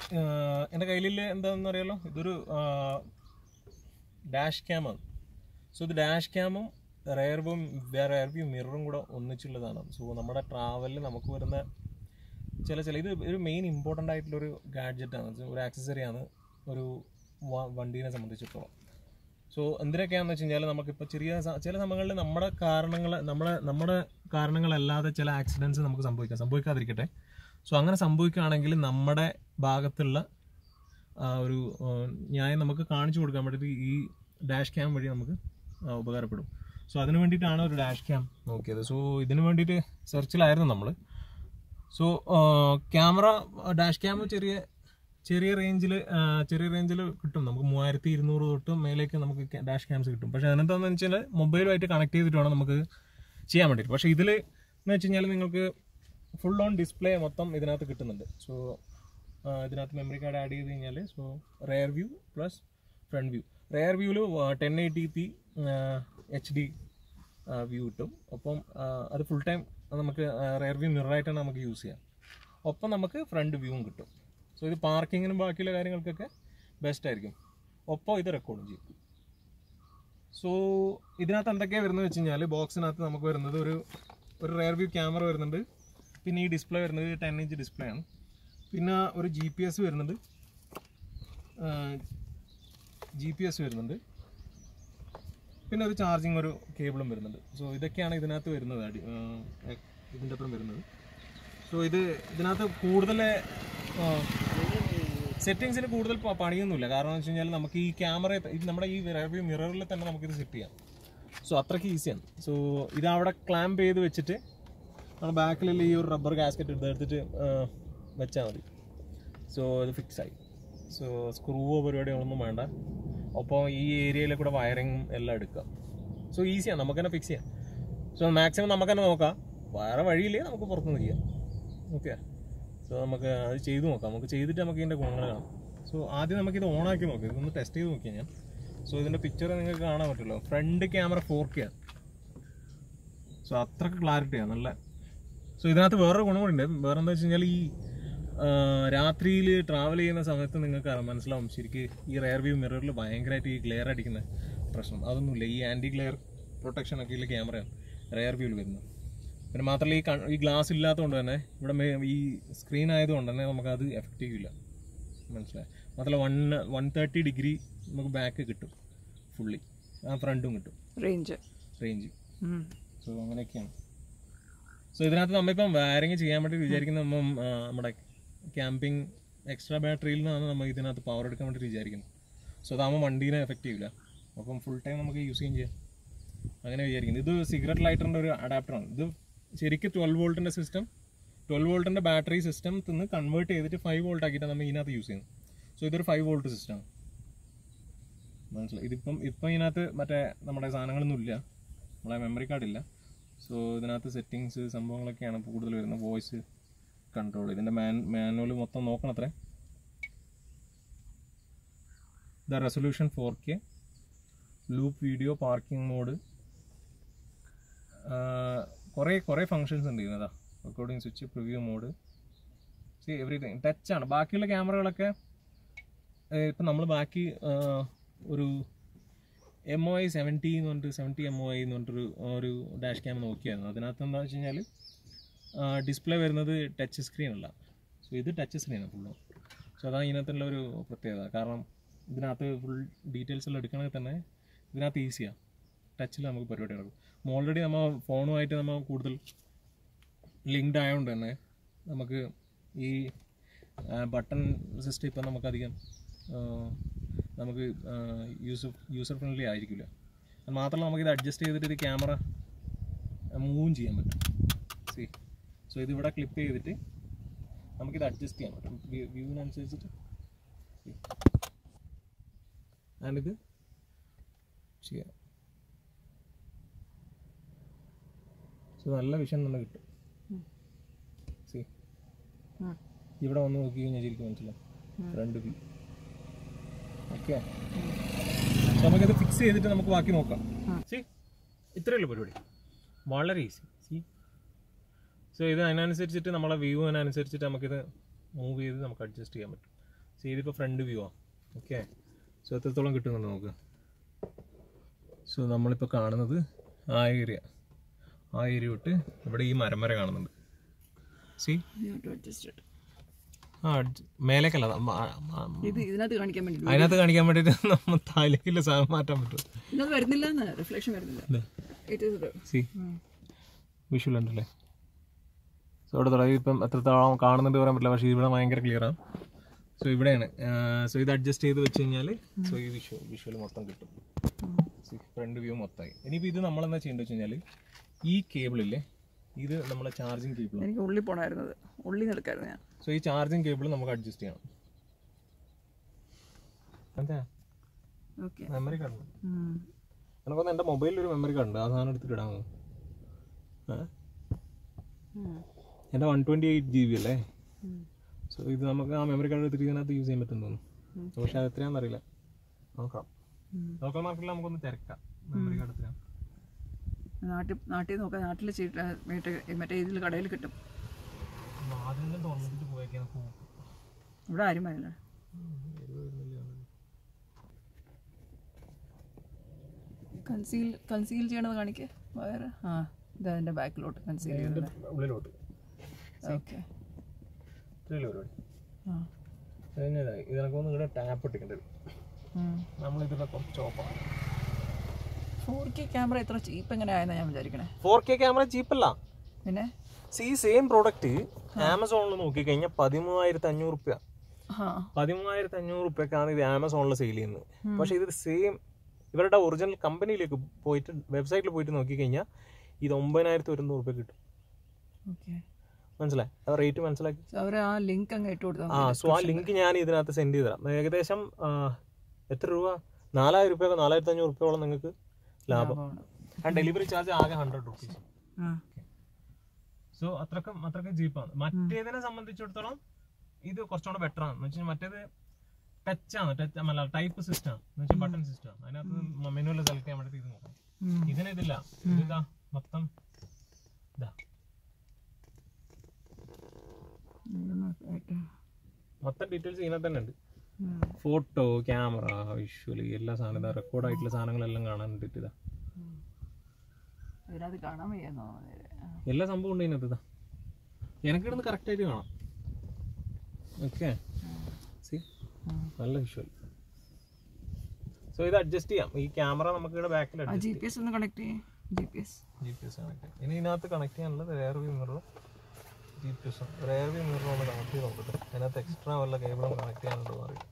എൻ്റെ കയ്യിൽ എന്താണെന്ന് അറിയാലോ ഇതൊരു ഡാഷ് ക്യാമാണ് സോ ഇത് ഡാഷ് ക്യാമും റെയർവും റെയർ വ്യൂ മിററും കൂടെ ഒന്നിച്ചുള്ളതാണ് സോ നമ്മുടെ ട്രാവലിൽ നമുക്ക് വരുന്ന ചില ചില ഇത് ഒരു മെയിൻ ഇമ്പോർട്ടൻ്റ് ആയിട്ടുള്ളൊരു ഗാഡ്ജറ്റാണ് ഒരു ആക്സസറിയാണ് ഒരു വ- വണ്ടീനെ സംബന്ധിച്ചിടത്തോളം സോ എന്തിനൊക്കെയാണെന്ന് വെച്ച് കഴിഞ്ഞാൽ നമുക്കിപ്പോൾ ചെറിയ സ- ചില സമയങ്ങളിൽ നമ്മുടെ കാരണങ്ങൾ നമ്മുടെ നമ്മുടെ കാരണങ്ങളല്ലാതെ ചില ആക്സിഡൻസ് നമുക്ക് സംഭവിക്കാം സംഭവിക്കാതിരിക്കട്ടെ സോ അങ്ങനെ സംഭവിക്കുകയാണെങ്കിൽ നമ്മുടെ ഭാഗത്തുള്ള ആ ഒരു ആ, ന്യായം നമുക്ക് കാണിച്ചു കൊടുക്കാൻ വേണ്ടിയിട്ട് ഈ ഡാഷ് ക്യാം വഴി നമുക്ക് ആ, ഉപകാരപ്പെടും സോ അതിന് വേണ്ടിയിട്ടാണ് ഒരു ഡാഷ് ക്യാം നോക്കിയത് സോ ഇതിന് വേണ്ടിയിട്ട് സെർച്ചിലായിരുന്നു നമ്മൾ സോ ക്യാമറ ഡാഷ് ക്യാം ചെറിയ ചെറിയ റേഞ്ചിൽ ചെറിയ റേഞ്ചിൽ കിട്ടും നമുക്ക് മൂവായിരത്തി ഇരുന്നൂറ് തൊട്ട് മേലേക്ക് നമുക്ക് ഡാഷ് ക്യാംസ് കിട്ടും പക്ഷേ അതിനെന്താണെന്ന് വെച്ചാൽ മൊബൈലുമായിട്ട് കണക്ട് ചെയ്തിട്ട് വേണം നമുക്ക് ചെയ്യാൻ വേണ്ടിയിട്ട് പക്ഷേ ഇതിൽ എന്ന് വെച്ച് കഴിഞ്ഞാൽ നിങ്ങൾക്ക് ഫുൾ ഓൺ ഡിസ്പ്ലേ മൊത്തം ഇതിനകത്ത് കിട്ടുന്നുണ്ട് സോ ഇതിനകത്ത് മെമ്മറി കാർഡ് ആഡ് ചെയ്ത് കഴിഞ്ഞാൽ so rear view plus front view rear വ്യൂവിൽ ten eighty P H D view കിട്ടും ഒപ്പം ആ, അത് ഫുൾ ടൈം നമുക്ക് റെയർ വ്യൂ മിററായിട്ടാണ് നമുക്ക് യൂസ് ചെയ്യാം ഒപ്പം നമുക്ക് ഫ്രണ്ട് വ്യൂവും കിട്ടും സോ ഇത് പാർക്കിങ്ങിനും ബാക്കിയുള്ള കാര്യങ്ങൾക്കൊക്കെ ബെസ്റ്റ് ആയിരിക്കും ഒപ്പം ഇത് റെക്കോർഡും ചെയ്യും സോ ഇതിനകത്ത് എന്തൊക്കെയാണ് വരുന്നത് വെച്ച് കഴിഞ്ഞാൽ ബോക്സിനകത്ത് നമുക്ക് വരുന്നത് ഒരു ഒരു റെയർ വ്യൂ ക്യാമറ വരുന്നുണ്ട് പിന്നെ ഈ ഡിസ്പ്ലേ വരുന്നത് ടെൻ ഇഞ്ച് ഡിസ്പ്ലേ ആണ് പിന്നെ ഒരു ജി പി എസ് വരുന്നുണ്ട് ജി പി എസ് വരുന്നുണ്ട് പിന്നെ ഒരു ചാർജിങ് ഒരു കേബിളും വരുന്നുണ്ട് സോ ഇതൊക്കെയാണ് ഇതിനകത്ത് വരുന്നത് അടി ആ, എ- ഇതിൻ്റെ ഒപ്പം വരുന്നത് സോ ഇത് ഇതിനകത്ത് കൂടുതൽ സെറ്റിങ്സിന് കൂടുതൽ പ- പണിയൊന്നുമില്ല കാരണം എന്ന് വെച്ച് കഴിഞ്ഞാൽ നമുക്ക് ഈ ക്യാമറ നമ്മുടെ ഈ റിയർവ്യൂ മിററിൽ തന്നെ നമുക്കിത് സെറ്റ് ചെയ്യാം സോ അത്രയ്ക്ക് ഈസിയാണ് സോ ഇത് അവിടെ ക്ലാമ്പ് ചെയ്ത് വെച്ചിട്ട് നമ്മുടെ ബാക്കിലുള്ള ഈ ഒരു റബ്ബർ കാസ്കറ്റ് എടുത്ത് എടുത്തിട്ട് വെച്ചാൽ മതി സോ ഇത് ഫിക്സ് ആയി സോ സ്ക്രൂവോ പരിപാടികളൊന്നും വേണ്ട ഒപ്പം ഈ ഏരിയയിൽ കൂടെ വയറിങ്ങും എല്ലാം എടുക്കാം സോ ഈസിയാണ് നമുക്ക് തന്നെ ഫിക്സ് ചെയ്യാം സോ മാക്സിമം നമുക്ക് തന്നെ നോക്കാം വേറെ വഴിയില്ലേ നമുക്ക് പുറത്തുനിന്ന് ചെയ്യാം ഓക്കെ സോ നമുക്ക് അത് ചെയ്ത് നോക്കാം നമുക്ക് ചെയ്തിട്ട് നമുക്ക് ഇതിൻ്റെ ഗുണങ്ങൾ കാണാം സോ ആദ്യം നമുക്കിത് ഓണാക്കി നോക്കാം ഇതൊന്ന് ടെസ്റ്റ് ചെയ്ത് നോക്കിയാൽ ഞാൻ സോ ഇതിൻ്റെ പിക്ചർ നിങ്ങൾക്ക് കാണാൻ പറ്റുമല്ലോ ഫ്രണ്ട് ക്യാമറ ഫോർ കെ ആണ് സോ അത്രക്ക് ക്ലാരിറ്റിയാണ് നല്ല സോ ഇതിനകത്ത് വേറൊരു ഗുണം കൂടി ഉണ്ട് വേറെ എന്താ വെച്ച് കഴിഞ്ഞാൽ ഈ രാത്രിയിൽ ട്രാവൽ ചെയ്യുന്ന സമയത്ത് നിങ്ങൾക്ക് അറിയാം, മനസ്സിലാവും ശരിക്ക് ഈ റെയർ വ്യൂ മിററിൽ ഭയങ്കരമായിട്ട് ഈ ഗ്ലെയർ അടിക്കുന്ന പ്രശ്നം അതൊന്നുമില്ല ഈ ആൻറ്റി ഗ്ലെയർ പ്രൊട്ടക്ഷൻ ഒക്കെ ഉള്ള ക്യാമറയാണ് റെയർ വ്യൂവിൽ വരുന്നത് പിന്നെ മാത്രമല്ല ഈ കൺ- ഈ ഗ്ലാസ് ഇല്ലാത്തതുകൊണ്ട് തന്നെ ഇവിടെ മേ- ഈ സ്ക്രീൻ ആയതുകൊണ്ട് തന്നെ നമുക്കത് എഫക്റ്റ് ചെയ്യില്ല മനസ്സിലായി മാത്രമല്ല വൺ വൺ തേർട്ടി ഡിഗ്രി നമുക്ക് ബാക്ക് കിട്ടും ഫുള്ളി ആ ഫ്രണ്ടും കിട്ടും റേഞ്ച് റേഞ്ച് സോ അങ്ങനെയൊക്കെയാണ് സോ ഇതിനകത്ത് നമ്മളിപ്പം വയറിങ് ചെയ്യാൻ വേണ്ടി വിചാരിക്കുന്ന നമ്മ ആ, നമ്മുടെ ക്യാമ്പിംഗ് എക്സ്ട്രാ ബാറ്ററിയിൽ നിന്നാണ് നമ്മൾ ഇതിനകത്ത് പവർ എടുക്കാൻ വേണ്ടി വിചാരിക്കുന്നത് സോ അതാകുമ്പോൾ വണ്ടീനെ എഫക്റ്റ് ചെയ്യില്ല അപ്പം ഫുൾ ടൈം നമുക്ക് യൂസ് ചെയ്യും ചെയ്യാം അങ്ങനെ വിചാരിക്കുന്നത് ഇത് സിഗരറ്റ് ലൈറ്ററിൻ്റെ ഒരു അഡാപ്റ്ററാണ് ഇത് ശരിക്കും ട്വൽവ് വോൾട്ടിൻ്റെ സിസ്റ്റം ട്വൽവ് വോൾട്ടിൻ്റെ ബാറ്ററി സിസ്റ്റത്തിൽ നിന്ന് കൺവേർട്ട് ചെയ്തിട്ട് ഫൈവ് വോൾട്ട് ആക്കിയിട്ടാണ് നമ്മൾ ഇതിനകത്ത് യൂസ് ചെയ്യുന്നത് സോ ഇതൊരു ഫൈവ് വോൾട്ട് സിസ്റ്റമാണ് മനസ്സിലായി ഇതിപ്പം ഇപ്പം ഇതിനകത്ത് മറ്റേ നമ്മുടെ സാധനങ്ങളൊന്നും ഇല്ല നമ്മളെ മെമ്മറി കാർഡ് ഇല്ല സോ ഇതിനകത്ത് സെറ്റിങ്സ് സംഭവങ്ങളൊക്കെയാണ് ഇപ്പോൾ കൂടുതൽ വരുന്നത് വോയിസ് കൺട്രോൾ ഇതിൻ്റെ മാൻ മാനുവൽ മൊത്തം നോക്കണത്രേ the resolution four K loop video parking mode കുറേ കുറേ ഫങ്ഷൻസ് ഉണ്ട് ഇതിനതാ recording switch preview mode see everything ടച്ചാണ് ബാക്കിയുള്ള ക്യാമറകളൊക്കെ ഇപ്പം നമ്മൾ ബാക്കി ആ, ഒരു എം ഒ ഐ സെവൻറ്റി എന്ന് പറഞ്ഞിട്ട് സെവൻറ്റി എം ഒ ഐ എന്ന് പറഞ്ഞിട്ടൊരു ഒരു ഡാഷ് ക്യാം നോക്കിയായിരുന്നു അതിനകത്ത് എന്താ വെച്ച് കഴിഞ്ഞാൽ ഡിസ്പ്ലേ വരുന്നത് ടച്ച് സ്ക്രീൻ അല്ല സോ ഇത് ടച്ച് സ്ക്രീനാണ് ഫുള്ള് സോ അതാണ് ഇതിനകത്തുള്ള ഒരു പ്രത്യേകത കാരണം ഇതിനകത്ത് ഫുൾ ഡീറ്റെയിൽസ് എല്ലാം എടുക്കണമെങ്കിൽ തന്നെ ഇതിനകത്ത് ഈസിയാണ് ടച്ചിൽ നമുക്ക് പരിപാടി നടക്കും ഓൾറെഡി നമ്മൾ ഫോണുമായിട്ട് നമ്മൾ കൂടുതൽ ലിങ്ക്ഡ് ആയതുകൊണ്ട് തന്നെ നമുക്ക് ഈ ബട്ടൺ സിസ്റ്റം ഇപ്പം നമുക്കധികം ആ, നമുക്ക് യൂസർ യൂസർ ഫ്രണ്ട്ലി ആയിരിക്കില്ല അത് മാത്രമല്ല നമുക്കിത് അഡ്ജസ്റ്റ് ചെയ്തിട്ട് ഇത് ക്യാമറ മൂവും ചെയ്യാൻ പറ്റും സി സോ ഇതിവിടെ ക്ലിപ്പ് ചെയ്തിട്ട് നമുക്കിത് അഡ്ജസ്റ്റ് ചെയ്യാൻ പറ്റും വ്യൂവിനനുസരിച്ചിട്ട് ആൻഡ് ഇത് ചെയ്യാം സോ നല്ല വിഷൻ തന്നെ കിട്ടും സി ഇവിടെ വന്ന് നോക്കി കഴിഞ്ഞാൽ ശരിക്കും മനസ്സിലാവും ഫ്രണ്ട് വ്യൂ ഓക്കെ നമുക്കത് ഫിക്സ് ചെയ്തിട്ട് നമുക്ക് ബാക്കി നോക്കാം സി ഇത്രയേ ഉള്ളൂ പരിപാടി വളരെ ഈസി സി സോ ഇത് അതിനനുസരിച്ചിട്ട് നമ്മളെ വ്യൂ അതിനനുസരിച്ചിട്ട് നമുക്കിത് മൂവ് ചെയ്ത് നമുക്ക് അഡ്ജസ്റ്റ് ചെയ്യാൻ പറ്റും സോ ഇതിപ്പോൾ ഫ്രണ്ട് വ്യൂ ആണ് ഓക്കെ സോ എത്രത്തോളം കിട്ടുന്നുണ്ട് നമുക്ക് സോ നമ്മളിപ്പോൾ കാണുന്നത് ആ ഏരിയ ആ ഏരിയ വിട്ട് ഇവിടെ ഈ മരം വരെ കാണുന്നുണ്ട് സി ആ മേലേക്കല്ല നമ്മ- ആ- ആ- ഇത് ഇതിനകത്ത് കാണിക്കാൻ വേണ്ടി അതിനകത്ത് കാണിക്കാൻ വേണ്ടിയിട്ട് നമ്മൾ താലേക്കില്ല സാധനം മാറ്റാൻ പറ്റും ഇതിനകത്ത് വരുന്നില്ല എന്ന് റിഫ്ലക്ഷൻ വരുന്നില്ല It is the- see visual ഉണ്ടല്ലേ സോ ഇവിടെ തുടങ്ങി ഇപ്പം എത്രത്തോളം കാണുന്നുണ്ട് പറയാൻ പറ്റില്ല പക്ഷേ ഇവിടെ ഭയങ്കര ക്ലിയർ ആണ് സോ ഇവിടെയാണ് സോ ഇത് അഡ്ജസ്റ്റ് ചെയ്ത് വെച്ച് കഴിഞ്ഞാൽ സോ ഈ വിഷ്വൽ വിഷ്വൽ മൊത്തം കിട്ടും ഫ്രണ്ട് വ്യൂ മൊത്തമായി ഇനിയിപ്പോൾ ഇത് നമ്മളെന്താ ചെയ്യേണ്ടത് വെച്ച് കഴിഞ്ഞാൽ ഈ കേബിളില്ലേ ഇത് നമ്മളെ ചാർജിങ് കേബിളാണ് എനിക്ക് ഉള്ളി പോണായിരുന്നത് ഉള്ളി നിൽക്കായിരുന്നു ഞാൻ സോ ഈ ചാർജിങ് കേബിൾ നമുക്ക് അഡ്ജസ്റ്റ് ചെയ്യണം എന്താ ഓക്കെ മെമ്മറി കാർഡ് എനിക്കൊന്ന് എൻ്റെ മൊബൈലിൽ ഒരു മെമ്മറി കാർഡ് ഉണ്ട് ആ സാധനം എടുത്തിട്ട് ഇടാമോ ഏ എൻ്റെ one twenty eight G B അല്ലേ സോ ഇത് നമുക്ക് ആ മെമ്മറി കാർഡ് എടുത്തിട്ട് ഇതിനകത്ത് യൂസ് ചെയ്യാൻ പറ്റും തോന്നുന്നു പക്ഷെ അത് എത്രയാണെന്ന് അറിയില്ല നോക്കാം ലോക്കൽ മാർക്കറ്റിൽ നമുക്കൊന്ന് തിരക്കാം മെമ്മറി കാർഡ് എത്രയാണ് നാട്ടിൽ നാട്ടിൽ നോക്കാം നാട്ടിൽ ചീട്ട് മറ്റേ മറ്റേ ഇതിൽ കടയിൽ കിട്ടും ആദ്യം തുറന്നിട്ട് പോയേക്കാൻ ഇവിടെ ആരും വരില്ല കൺസീൽ കൺസീൽ ചെയ്യണത് കാണിക്കേ വയറ് ആ ഇത് അതിൻ്റെ ബാക്കിലോട്ട് കൺസീൽ ചെയ്തത് ഉള്ളിലോട്ട് ഓക്കെ ഇത്രയല്ലേ പരിപാടി ആ കഴിഞ്ഞതായി ഇതിനൊക്കെ ഇവിടെ ടാപ്പ് ഇട്ടിട്ടുണ്ട് ഉം. നമ്മൾ ഇതിൻ്റെ കുറച്ച് ഓഫാണ് ഫോർ കെ ക്യാമറ എത്ര ചീപ്പ് എങ്ങനെ ആയെന്നാണ് ഞാൻ വിചാരിക്കണേ ഫോർ കെ ക്യാമറ ചീപ്പല്ല പിന്നെ ഈ സെയിം പ്രോഡക്റ്റ് ആമസോണിൽ നോക്കിക്കഴിഞ്ഞാൽ പതിമൂവായിരത്തി അഞ്ഞൂറ് റുപ്യ ആ പതിമൂവായിരത്തി അഞ്ഞൂറ് റുപ്യക്കാണ് ഇത് ആമസോണിൽ സെയിൽ ചെയ്യുന്നത് പക്ഷേ ഇത് സെയിം ഇവരുടെ ഒറിജിനൽ കമ്പനിയിലേക്ക് പോയിട്ട് വെബ്സൈറ്റിൽ പോയിട്ട് നോക്കിക്കഴിഞ്ഞാൽ ഇത് ഒമ്പതിനായിരത്തി ഒരുന്നൂറ് റുപ്യ കിട്ടും ഓക്കെ മനസ്സിലായി ആ റേറ്റ് മനസ്സിലാക്കി അവർ ആ ലിങ്ക് അങ്ങ് ഇട്ട് കൊടുത്താൽ ആ സോ ആ ലിങ്ക് ഞാൻ ഇതിനകത്ത് സെൻഡ് ചെയ്ത് തരാം ഏകദേശം ആ, എത്ര രൂപ നാലായിരം റുപ്യ നാലായിരത്തി അഞ്ഞൂറ് റുപ്യോളം നിങ്ങൾക്ക് ലാഭം ആ ഡെലിവറി ചാർജ് ആകെ ഹൺഡ്രഡ് റുപ്പീസ് സോ അത്രക്കും അത്രക്കും ചീപ്പാണ് മറ്റേതിനെ സംബന്ധിച്ചിടത്തോളം ഇത് കുറച്ചുകൂടെ ബെറ്റർ ആണ് എന്ന് വെച്ചാൽ മറ്റേത് ടച്ച് ആണ് ടച്ച് അല്ല ടൈപ്പ് സിസ്റ്റം ആണ് എന്ന് വെച്ചാൽ ബട്ടൺ സിസ്റ്റം ആണ് അതിനകത്ത് മെനുവൽ സെലക്ട് ചെയ്യാൻ വേണ്ടി ഇത് നോക്കാം ഇതിന് ഇതില്ല ഇതാ മൊത്തം ഇതാ മൊത്തം ഡീറ്റെയിൽസ് ഇതിനകത്ത് തന്നെ ഉണ്ട് ഫോട്ടോ ക്യാമറ വിഷ്വലി എല്ലാ സാധനം ഇതാ റെക്കോർഡ് ആയിട്ടുള്ള സാധനങ്ങളെല്ലാം കാണാൻ വേണ്ടിയിട്ട് ഇതാ അതിനകത്ത് കാണാൻ വയ്യെന്നോ എല്ലാ സംഭവം ഉണ്ട് ഇതിനകത്ത് ഇതാ എനിക്കിടുന്ന് കറക്റ്റ് ആയിട്ട് കാണാം ഓക്കെ സി നല്ല വിഷ്വൽ സോ ഇത് അഡ്ജസ്റ്റ് ചെയ്യാം ഈ ക്യാമറ നമുക്ക് ഇവിടെ ബാക്കിൽ ആ ജി പി എസ് ഒന്ന് കണക്ട് ചെയ്യേ G P S G P S connect ഇനി ഇതിനകത്ത് കണക്ട് ചെയ്യാനുള്ളത് റെയർ വ്യൂ മിററും ജി പി എസും റെയർ വ്യൂ മിററും ഒന്ന് കണക്ട് ചെയ്ത് നോക്കട്ടെ അതിനകത്ത് എക്സ്ട്രാ വല്ല കേബിളും കണക്ട് ചെയ്യാനുണ്ടോ എന്ന് അറിയാം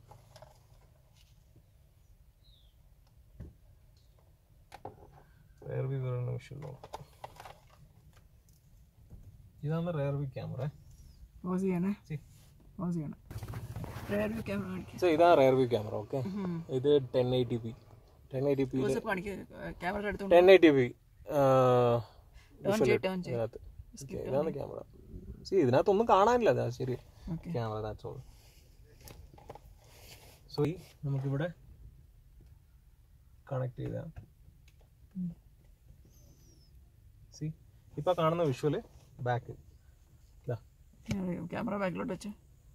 റെയർ വ്യൂ മിററിന് വിഷ്വൽ നോക്കാം ഇതാണ് റെയർ വ്യൂ ക്യാമറ പോസ് ചെയ്യണേ പോസ് ചെയ്യണം റെയർ വ്യൂ ക്യാമറ കാണിക്കുക സോ ഇതാണ് റെയർ വ്യൂ ക്യാമറ ഓക്കെ ഇത് ten eighty P ten eighty P close up കാണിക്കുക ക്യാമറ എടുത്തോണ്ട് ടെൻ എയ്റ്റി പി ടേൺ ചെയ്യ് ടേൺ ചെയ്യ് ഇതിനകത്ത് Okay, ഇതാണ് ക്യാമറ സി ഇതിനകത്തൊന്നും കാണാനില്ല അതാ ശരി okay camera that's all so ഈ നമുക്കിവിടെ കണക്ട് ചെയ്ത സി ഇപ്പൊ കാണുന്ന വിഷ്വല് ബാക്ക് ഇതാ ക്യാമറ ബാക്കിലോട്ട് വെച്ച്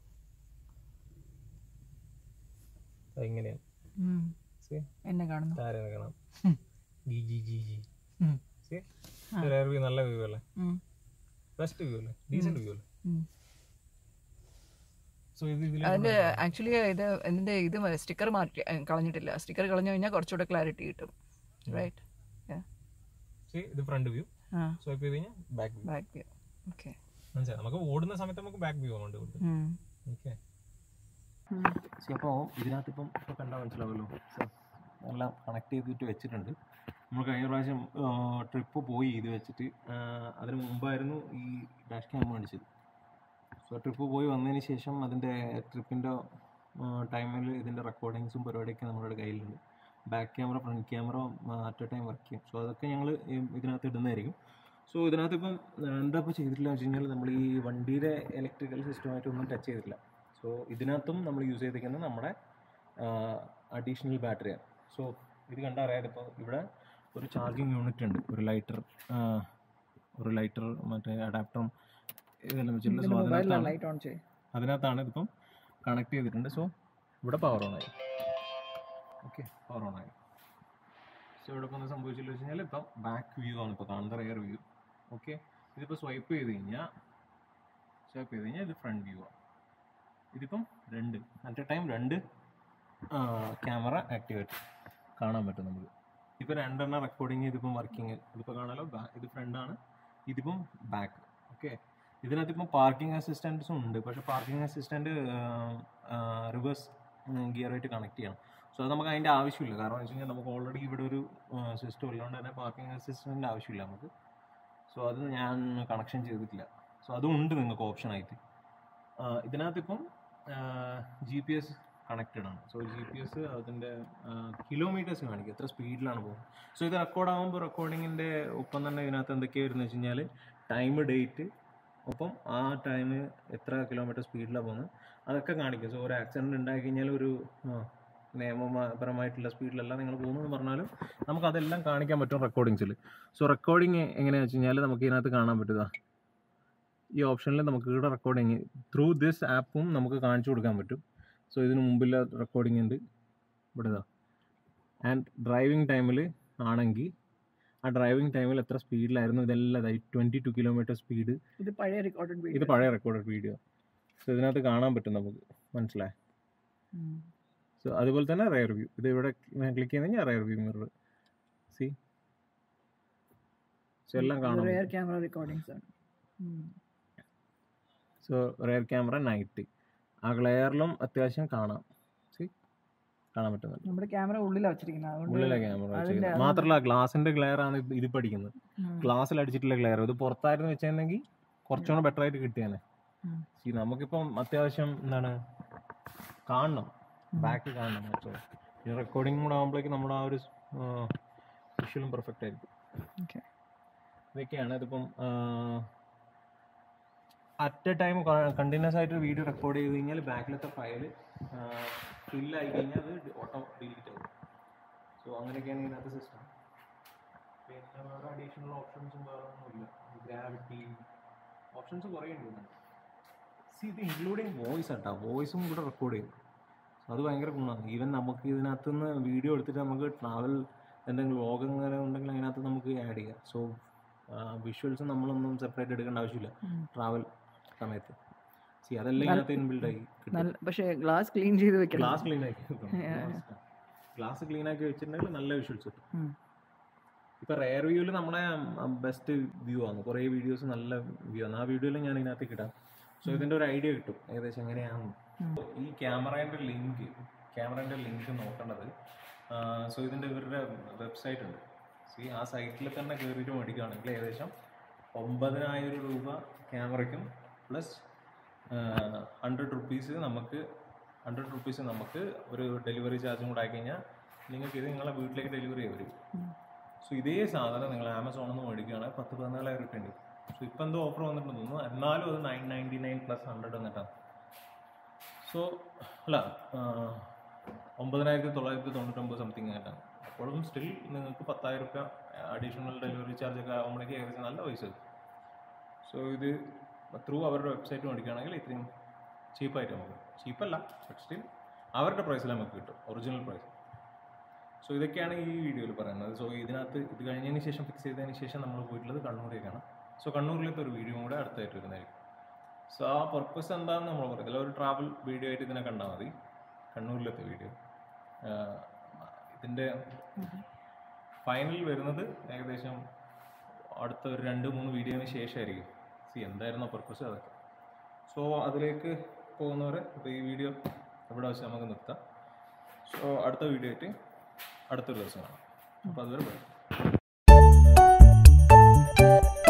ദാ ഇങ്ങനെയാണ് സി എന്നെ കാണുന്നു താരം കാണാം ഉം. ജി ജി ജി ജി ഉം. സി റെയർ വ്യൂ നല്ല വ്യൂ അല്ലേ ഉം. ബെസ്റ്റ് വ്യൂ അല്ലേ ഡീസെന്റ് വ്യൂ അല്ലേ ഉം. സോ ഇത് ഇതിൽ അതിന്റെ ആക്ച്വലി ഇത് ഇതിന്റെ ഇത് സ്റ്റിക്കർ മാറ്റി ഏ, കളഞ്ഞിട്ടില്ല സ്റ്റിക്കർ കളഞ്ഞു കഴിഞ്ഞാൽ കുറച്ചുകൂടെ ക്ലാരിറ്റി കിട്ടും റൈറ്റ് സി ഇത് ഫ്രണ്ട് വ്യൂ ആ സ്വൈപ്പ് ചെയ്ത് കഴിഞ്ഞാൽ back view back view okay മനസ്സിലായി നമുക്ക് ഓടുന്ന സമയത്ത് നമുക്ക് ബാക്ക് വ്യൂ ആവുന്നുണ്ട് ഇവിടുത്തെ ഓക്കെ അപ്പോൾ ഇതിനകത്ത് ഇപ്പം ഇപ്പോൾ കണ്ടാൽ മനസ്സിലാവുമല്ലോ So, എല്ലാം കണക്ട് ചെയ്തിട്ട് വെച്ചിട്ടുണ്ട് നമ്മൾ കഴിഞ്ഞ പ്രാവശ്യം ട്രിപ്പ് പോയി ഇത് വെച്ചിട്ട് ആ, അതിന് മുമ്പായിരുന്നു ഈ ഡാഷ് ക്യാം മേടിച്ചത് സോ ട്രിപ്പ് പോയി വന്നതിന് ശേഷം അതിൻ്റെ ട്രിപ്പിൻ്റെ ടൈമിൽ ഇതിൻ്റെ റെക്കോർഡിങ്സും പരിപാടിയൊക്കെ നമ്മുടെ കയ്യിലുണ്ട് back camera front camera at a time work ചെയ്യും സോ അതൊക്കെ ഞങ്ങൾ ഇതിനകത്ത് ഇടുന്നതായിരിക്കും സോ ഇതിനകത്ത് ഇപ്പം എന്താ ഇപ്പോൾ ചെയ്തിട്ടില്ല വെച്ച് കഴിഞ്ഞാൽ നമ്മൾ ഈ വണ്ടിയുടെ ഇലക്ട്രിക്കൽ സിസ്റ്റമായിട്ട് ഒന്നും ടച്ച് ചെയ്തിട്ടില്ല സോ ഇതിനകത്തും നമ്മൾ യൂസ് ചെയ്തിരിക്കുന്നത് നമ്മുടെ അഡീഷണൽ ബാറ്ററിയാണ് സോ ഇത് കണ്ടാൽ അറിയാതെ ഇപ്പോൾ ഇവിടെ ഒരു ചാർജിങ് യൂണിറ്റ് ഉണ്ട് ഒരു ലൈറ്റർ ഒരു ലൈറ്റർ മറ്റേ അഡാപ്റ്ററും ഇതെല്ലാം വെച്ചിട്ടുള്ള സോ അതിനകത്താണ് ലൈറ്റ് ഓൺ ചെയ്യും അതിനകത്താണ് ഇതിപ്പം കണക്ട് ചെയ്തിട്ടുണ്ട് സോ ഇവിടെ പവർ ഓൺ ആയി ഓക്കെ പവർ ഓൺ ആയി സോ ഇവിടെ ഇപ്പോൾ സംഭവിച്ചില്ല വെച്ച് കഴിഞ്ഞാൽ ഇപ്പം ബാക്ക് വ്യൂ ആണ് ഇപ്പോൾ കാണുന്ന റെയർ വ്യൂ ഓക്കെ ഇതിപ്പോൾ സ്വൈപ്പ് ചെയ്ത് കഴിഞ്ഞാൽ സ്വൈപ്പ് ചെയ്ത് കഴിഞ്ഞാൽ ഇത് ഫ്രണ്ട് വ്യൂ ആണ് ഇതിപ്പം രണ്ട് അറ്റ് എ ടൈം രണ്ട് ക്യാമറ ആക്ടിവേറ്റ് കാണാൻ പറ്റും നമുക്ക് ഇപ്പോൾ രണ്ടെണ്ണം റെക്കോർഡിങ് ഇതിപ്പം വർക്കിംഗ് ഇതിപ്പോൾ കാണാലോ ബാ- ഇത് ഫ്രണ്ടാണ് ഇതിപ്പം ബാക്ക് ഓക്കെ ഇതിനകത്ത് ഇപ്പം പാർക്കിംഗ് അസിസ്റ്റൻസും ഉണ്ട് പക്ഷെ പാർക്കിംഗ് അസിസ്റ്റൻറ്റ് റിവേഴ്സ് ഗിയറായിട്ട് കണക്ട് ചെയ്യണം സോ അത് നമുക്ക് അതിൻ്റെ ആവശ്യമില്ല കാരണം എന്ന് വെച്ച് കഴിഞ്ഞാൽ നമുക്ക് ഓൾറെഡി ഇവിടെ ഒരു സിസ്റ്റം ഉള്ളതുകൊണ്ട് തന്നെ പാർക്കിംഗ് അസിസ്റ്റൻറ്റിൻ്റെ ആവശ്യമില്ല നമുക്ക് സോ അത് ഞാൻ കണക്ഷൻ ചെയ്തിട്ടില്ല സോ അതും ഉണ്ട് നിങ്ങൾക്ക് ഓപ്ഷനായിട്ട് ഇതിനകത്ത് ഇപ്പം ജി പി എസ് കണക്റ്റഡ് ആണ് സോ ജി പി എസ് അതിൻ്റെ കിലോമീറ്റേഴ്സ് കാണിക്കും എത്ര സ്പീഡിലാണ് പോകുന്നത് സോ ഇത് റെക്കോർഡ് ആകുമ്പോൾ റെക്കോർഡിങ്ങിൻ്റെ ഒപ്പം തന്നെ ഇതിനകത്ത് എന്തൊക്കെയാണ് വരുന്നത് വെച്ച് കഴിഞ്ഞാൽ ടൈം ഡേറ്റ് ഒപ്പം ആ ടൈം എത്ര കിലോമീറ്റർ സ്പീഡിലാണ് പോകുന്നത് അതൊക്കെ കാണിക്കും സോ ഒരു ആക്സിഡൻറ്റ് ഉണ്ടായി കഴിഞ്ഞാൽ ഒരു ആ, നിയമപരമായിട്ടുള്ള സ്പീഡിലല്ല നിങ്ങൾ പോകുന്നതെന്ന് പറഞ്ഞാലും നമുക്ക് അതെല്ലാം കാണിക്കാൻ പറ്റും റെക്കോർഡിങ്സിൽ സോ റെക്കോർഡിങ് എങ്ങനെയാണെന്ന് വെച്ച് കഴിഞ്ഞാൽ നമുക്ക് ഇതിനകത്ത് കാണാൻ പറ്റുക ഈ ഓപ്ഷനിൽ നമുക്ക് ഇവിടെ റെക്കോർഡിങ് ത്രൂ ദിസ് ആപ്പും നമുക്ക് കാണിച്ചു കൊടുക്കാൻ പറ്റും സോ ഇതിന് മുമ്പിലെ റെക്കോർഡിംഗ് ഉണ്ട് ഇവിടെ ഇതാ ആൻഡ് ഡ്രൈവിംഗ് ടൈമിൽ ആണെങ്കിൽ ആ ഡ്രൈവിംഗ് ടൈമിൽ എത്ര സ്പീഡിലായിരുന്നു ഇതെല്ലാം ഇതായി ട്വൻറ്റി ടു കിലോമീറ്റർ സ്പീഡ് ഇത് പഴയ റെക്കോർഡഡ് ഇത് വീഡിയോ പഴയ റെക്കോർഡഡ് വീഡിയോ സോ ഇതിനകത്ത് കാണാൻ പറ്റും നമുക്ക് മനസ്സിലായി സോ അതുപോലെ തന്നെ റയർ വ്യൂ ഇത് ഇവിടെ ക്ലിക്ക് ചെയ്ത് കഴിഞ്ഞാൽ rear view mirror see so എല്ലാം കാണാൻ റെയർ ക്യാമറ റെക്കോർഡിങ്സ് ആണ് ഉം. സോ റെയർ ക്യാമറ നൈറ്റ് ആ ഗ്ലെയറിലും അത്യാവശ്യം കാണാം സി കാണാൻ പറ്റുന്നുണ്ട് നമ്മുടെ ക്യാമറ ഉള്ളിലാണ് വെച്ചിരിക്കുന്നത് അതുകൊണ്ട് ഉള്ളിലെ ക്യാമറ അതിന്റെ മാത്രമല്ല ഗ്ലാസിന്റെ ഗ്ലെയർ ആണ് ഇത് ഇത് പഠിക്കുന്നത് ഉം. ഗ്ലാസ്സിൽ അടിച്ചിട്ടുള്ള ഗ്ലെയർ ഇത് പുറത്തായിരുന്നു വെച്ചിട്ടുണ്ടെങ്കിൽ കുറച്ചുകൂടെ ബെറ്റർ ആയിട്ട് കിട്ടിയാനെ ഉം. See, നമുക്കിപ്പം അത്യാവശ്യം എന്താണ് കാണണം ബാക്ക് കാണണം മറ്റോ ഈ റെക്കോർഡിംഗ് കൂടെ ആകുമ്പോഴേക്കും നമ്മുടെ ആ ഒരു വിഷ്വലും പെർഫെക്റ്റ് ആയിരിക്കും Okay. ഇതൊക്കെയാണ് ഇതിപ്പം അറ്റ് എ ടൈം കണ്ടിന്യൂസ് ആയിട്ട് വീഡിയോ റെക്കോർഡ് ചെയ്ത് കഴിഞ്ഞാൽ ബാക്കിലത്തെ ഫയൽ ഫില്ലായി കഴിഞ്ഞാൽ അത് ഓട്ടോ ഡിലീറ്റ് ആവും സോ അങ്ങനെയൊക്കെയാണ് ഇതിനകത്ത് സിസ്റ്റം പിന്നെ വേറെ അഡീഷണൽ ഓപ്ഷൻസും വേറെ ഒന്നുമില്ല ഗ്രാവിറ്റി ഓപ്ഷൻസ് കുറേ ഉണ്ട് ഇതിനകത്ത് സി ഇത് ഇൻക്ലൂഡിങ് വോയിസ് ആട്ടാ വോയിസും കൂടെ റെക്കോർഡ് ചെയ്യും അത് ഭയങ്കര ഗുണമാണ് ഈവൻ നമുക്ക് ഇതിനകത്ത് നിന്ന് വീഡിയോ എടുത്തിട്ട് നമുക്ക് ട്രാവൽ എന്തെങ്കിലും വ്ളോഗ് അങ്ങനെ ഉണ്ടെങ്കിൽ അതിനകത്ത് നമുക്ക് ആഡ് ചെയ്യാം സോ വിഷ്വൽസ് നമ്മളൊന്നും സെപ്പറേറ്റ് എടുക്കേണ്ട ആവശ്യമില്ല ഉം. ട്രാവൽ സമയത്ത് സി അതെല്ലാം ഇതിനകത്ത് ഇൻബിൽഡ് ആയി കിട്ടും നല്ല പക്ഷേ ഗ്ലാസ് ക്ലീൻ ചെയ്ത് വെക്കണം ഗ്ലാസ് ക്ലീൻ ആക്കി ഗ്ലാസ് ക്ലീൻ ആക്കി വെച്ചിട്ടുണ്ടെങ്കിൽ നല്ല വിഷ്വൽസ് കിട്ടും ഉം. ഇപ്പൊ റെയർ വ്യൂവിൽ നമ്മുടെ ബെസ്റ്റ് വ്യൂ ആണ് കുറേ വീഡിയോസ് നല്ല വ്യൂ ആണ് ആ വീഡിയോയിൽ ഞാൻ ഇതിനകത്ത് ഇടാം സോ ഇതിന്റെ ഒരു ഐഡിയ കിട്ടും ഏകദേശം എങ്ങനെയാണ് ഉം. ഈ ക്യാമറേന്റെ ലിങ്ക് ക്യാമറേന്റെ ലിങ്ക് നോക്കേണ്ടത് സോ ഇതിന്റെ ഇവരുടെ വെബ്സൈറ്റ് ഉണ്ട് സി ആ സൈറ്റിൽ തന്നെ കയറിയിട്ട് മേടിക്കുകയാണെങ്കിൽ ഏകദേശം ഒമ്പതിനായിരം രൂപ ക്യാമറയ്ക്കും പ്ലസ് ഹൺഡ്രഡ് റുപ്പീസ് നമുക്ക് ഹൺഡ്രഡ് റുപ്പീസ് നമുക്ക് ഒരു ഡെലിവറി ചാർജും കൂടെ ആക്കി കഴിഞ്ഞാൽ നിങ്ങൾക്ക് ഇത് നിങ്ങളെ വീട്ടിലേക്ക് ഡെലിവറി ചെയ്ത് വരും ഉം. സോ ഇതേ സാധനം നിങ്ങൾ ആമസോണിൽ നിന്ന് മേടിക്കുകയാണെങ്കിൽ പത്ത് പതിനാലായിരം റുപ്യ ഉണ്ട് സോ ഇപ്പം എന്തോ ഓഫർ വന്നിട്ടുണ്ടെന്ന് തോന്നുന്നു എന്നാലും അത് nine ninety nine plus hundred എന്നിട്ടാണ് സോ അല്ല ആ, ഒമ്പതിനായിരത്തി തൊള്ളായിരത്തി തൊണ്ണൂറ്റൊമ്പത് സംതിങ് ആയിട്ടാണ് അപ്പോഴും സ്റ്റിൽ നിങ്ങൾക്ക് പത്തായിരം റുപ്യ അഡീഷണൽ ഡെലിവറി ചാർജ് ഒക്കെ ആകുമ്പോഴേക്ക് ഏകദേശം നല്ല പൈസ കിട്ടും സോ ഇത് ത്രൂ അവരുടെ വെബ്സൈറ്റ് മേടിക്കുകയാണെങ്കിൽ ഇത്രയും ചീപ്പായിട്ട് നമുക്ക് ചീപ്പല്ല ബട്ട് സ്റ്റിൽ അവരുടെ പ്രൈസിൽ നമുക്ക് കിട്ടും ഒറിജിനൽ പ്രൈസ് സോ ഇതൊക്കെയാണ് ഈ വീഡിയോയിൽ പറയുന്നത് സോ ഇതിനകത്ത് ഇത് കഴിഞ്ഞതിന് ശേഷം ഫിക്സ് ചെയ്തതിന് ശേഷം നമ്മൾ പോയിട്ടുള്ളത് കണ്ണൂരേക്കാണ് സോ കണ്ണൂരിലത്തെ ഒരു വീഡിയോ കൂടെ അടുത്തായിട്ട് വരുന്നതായിരിക്കും സോ ആ പർപ്പസ് എന്താണെന്ന് നമ്മൾ പറയത്തില്ല ഒരു ട്രാവൽ വീഡിയോ ആയിട്ട് ഇതിനെ കണ്ടാൽ മതി കണ്ണൂരിലത്തെ വീഡിയോ ഇതിൻ്റെ ഫൈനൽ വരുന്നത് ഏകദേശം അടുത്ത ഒരു രണ്ട് മൂന്ന് വീഡിയോന് ശേഷമായിരിക്കും സി എന്തായിരുന്നു പർപ്പസ് അതൊക്കെ സോ അതിലേക്ക് പോകുന്നവരെ ഇപ്പോൾ ഈ വീഡിയോ ഇവിടെ വെച്ച് നമുക്ക് നിർത്താം സോ അടുത്ത വീഡിയോ ആയിട്ട് അടുത്തൊരു ദിവസം കാണാം അപ്പോൾ അതുവരെ bye.